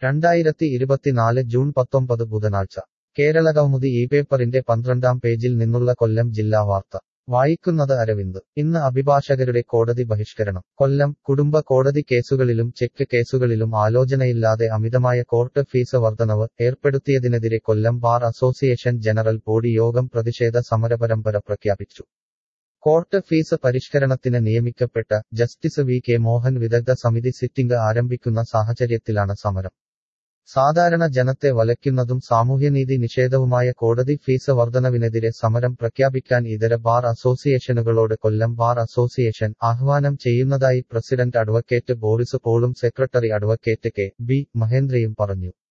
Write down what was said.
രണ്ടായിരത്തി ഇരുപത്തിനാല് ജൂൺ പത്തൊമ്പത് ബുധനാഴ്ച കേരള കൗമുദി ഈ പേപ്പറിന്റെ പന്ത്രണ്ടാം പേജിൽ നിന്നുള്ള കൊല്ലം ജില്ലാ വാർത്ത വായിക്കുന്നത് അരവിന്ദ് ഇന്ന് അഭിഭാഷകരുടെ കോടതി ബഹിഷ്കരണം കൊല്ലം കുടുംബ കോടതി കേസുകളിലും ചെക്ക് കേസുകളിലും ആലോചനയില്ലാതെ അമിതമായ കോർട്ട് ഫീസ് വർധനവ് ഏർപ്പെടുത്തിയതിനെതിരെ Kollam bar association general body യോഗം പ്രതിഷേധ സമരപരമ്പര പ്രഖ്യാപിച്ചു കോർട്ട് ഫീസ് പരിഷ്കരണത്തിന് നിയമിക്കപ്പെട്ട ജസ്റ്റിസ് വി കെ മോഹൻ വിദഗ്ധ സമിതി സിറ്റിംഗ് ആരംഭിക്കുന്ന സാഹചര്യത്തിലാണ് സമരം സാധാരണ ജനത്തെ വലയ്ക്കുന്നതും സാമൂഹ്യനീതി നിഷേധവുമായ കോടതി ഫീസ് വർധനവിനെതിരെ സമരം പ്രഖ്യാപിക്കാൻ ഇതര ബാർ അസോസിയേഷനുകളോട് കൊല്ലം ബാർ അസോസിയേഷൻ ആഹ്വാനം ചെയ്യുന്നതായി പ്രസിഡന്റ് അഡ്വക്കേറ്റ് ബോറിസ് പോളും സെക്രട്ടറി അഡ്വക്കേറ്റ് കെ ബി മഹേന്ദ്രയും പറഞ്ഞു